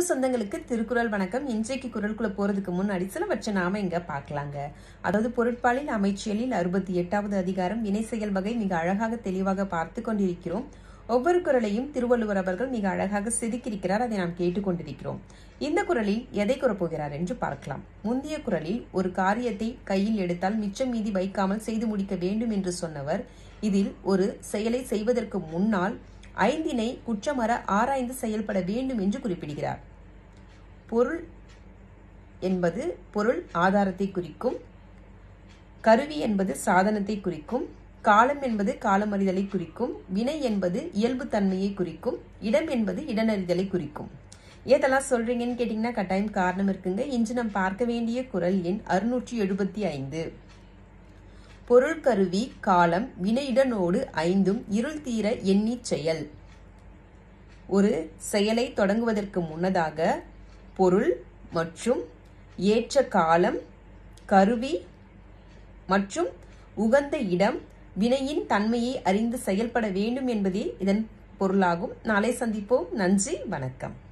சொந்தங்களுக்கு திருக்குறள் வணக்கம் இன்றைக்கு குரலுக்குள்ள போறதுக்கு முன்னாடி சிலவற்றை நாம இங்க பார்க்கலாங்க அதாவது பொருட்பாலில் அமைச்சியலில் அறுபத்தி எட்டாவது அதிகாரம் வினை செயல் வகை மிக அழகாக தெளிவாக பார்த்து கொண்டிருக்கிறோம் ஒவ்வொரு குரலையும் திருவள்ளுவர் அவர்கள் மிக அழகாக செதுக்கியிருக்கிறார் அதை நாம் கேட்டுக்கொண்டிருக்கிறோம் இந்த குரலில் எதை கூறப்போகிறார் என்று பார்க்கலாம் முந்தைய குரலில் ஒரு காரியத்தை கையில் எடுத்தால் மிச்சம் மீதி வைக்காமல் செய்து முடிக்க வேண்டும் என்று சொன்னவர் இதில் ஒரு செயலை செய்வதற்கு முன்னால் ஐந்தினை குற்றமற ஆராய்ந்து செயல்பட வேண்டும் என்று குறிப்பிடுகிறார் பொருள் என்பது பொருள் ஆதாரத்தை குறிக்கும் கருவி என்பது சாதனத்தை குறிக்கும் காலம் என்பது காலமறிதலை குறிக்கும் வினை என்பது இயல்பு தன்மையை குறிக்கும் இடம் என்பது இடனறிதலை குறிக்கும் ஏதெல்லாம் சொல்றீங்கன்னு கேட்டீங்கன்னா கட்டாயம் காரணம் இருக்குங்க இன்று நாம் பார்க்க வேண்டிய குரல் எண் அறுநூற்றி எழுபத்தி ஐந்து பொருள் கருவி காலம் வினையிடனோடு ஐந்தும் இருள் தீர எண்ணிச் செயல் ஒரு செயலை தொடங்குவதற்கு முன்னதாக பொருள் மற்றும் ஏற்ற காலம் கருவி மற்றும் உகந்த இடம் வினையின் தன்மையை அறிந்து செயல்பட வேண்டும் என்பதே இதன் பொருளாகும் நாளை சந்திப்போம் நன்றி வணக்கம்